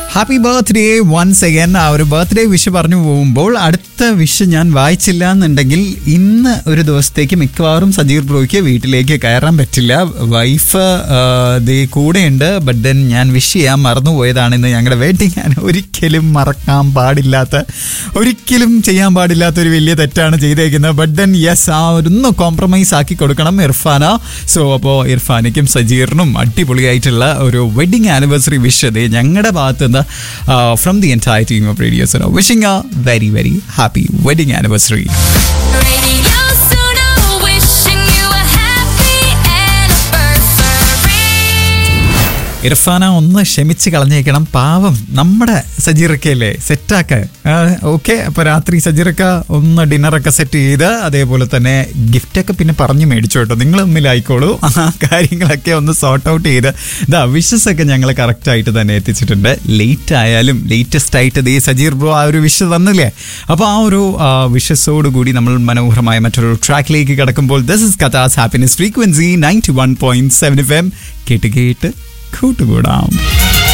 Happy birthday once again ആ ഒരു birthday wish പറഞ്ഞു പോകുമ്പോൾ അടുത്ത വിഷ് ഞാൻ വായിച്ചില്ല എന്നുണ്ടെങ്കിൽ ഇന്ന് ഒരു ദിവസത്തേക്ക് മിക്കവാറും സജീർ ബ്രോയ്ക്ക് വീട്ടിലേക്ക് കയറാൻ പറ്റില്ല വൈഫ് ദേ കൂടെയുണ്ട് ബട്ട് ദെൻ ഞാൻ വിഷ് ചെയ്യാൻ മറന്നുപോയതാണ് ഇന്ന് ഞങ്ങളുടെ വെഡിങ് ഞാൻ ഒരിക്കലും മറക്കാൻ പാടില്ലാത്ത ഒരിക്കലും ചെയ്യാൻ പാടില്ലാത്ത ഒരു വലിയ തെറ്റാണ് ചെയ്തേക്കുന്നത് ബട്ട് ദെൻ യെസ് ആ ഒന്ന് കോംപ്രമൈസ് ആക്കി കൊടുക്കണം ഇർഫാന സോ അപ്പോൾ ഇർഫാനയ്ക്കും സജീറിനും അടിപൊളിയായിട്ടുള്ള ഒരു വെഡിങ് ആനിവേഴ്സറി വിഷ് അതേ ഞങ്ങളുടെ ഭാഗത്ത് നിന്ന് from the entire team of radios wishing a very very happy wedding anniversary Radio Suno, wishing you a happy anniversary. Irfana ഒന്ന് ക്ഷമിച്ച് കളഞ്ഞേക്കണം പാവം നമ്മുടെ സജീറക്കയല്ലേ സെറ്റാക്ക ഓക്കെ അപ്പൊ രാത്രി സജീറക്ക ഒന്ന് ഡിന്നറൊക്കെ സെറ്റ് ചെയ്ത് അതേപോലെ തന്നെ ഗിഫ്റ്റൊക്കെ പിന്നെ പറഞ്ഞു മേടിച്ചു കേട്ടോ നിങ്ങൾ തമ്മിലായിക്കോളൂ ആ കാര്യങ്ങളൊക്കെ ഒന്ന് സോർട്ട് ഔട്ട് ചെയ്ത് ഇതാ വിഷസ് ഒക്കെ ഞങ്ങൾ കറക്റ്റ് ആയിട്ട് തന്നെ എത്തിച്ചിട്ടുണ്ട് ലേറ്റ് ആയാലും ലേറ്റസ്റ്റ് ആയിട്ട് ദേ സജീർ ബ്രോ ആ ഒരു വിഷ് തന്നില്ലേ അപ്പോൾ ആ ഒരു വിഷസോട് കൂടി നമ്മൾ മനോഹരമായ മറ്റൊരു ട്രാക്കിലേക്ക് കിടക്കുമ്പോൾ ദിസ് ഇസ് കഥാസ് happiness frequency ninety one point seven F M കേട്ട് കേട്ട് കൂട്ടുകൂടാം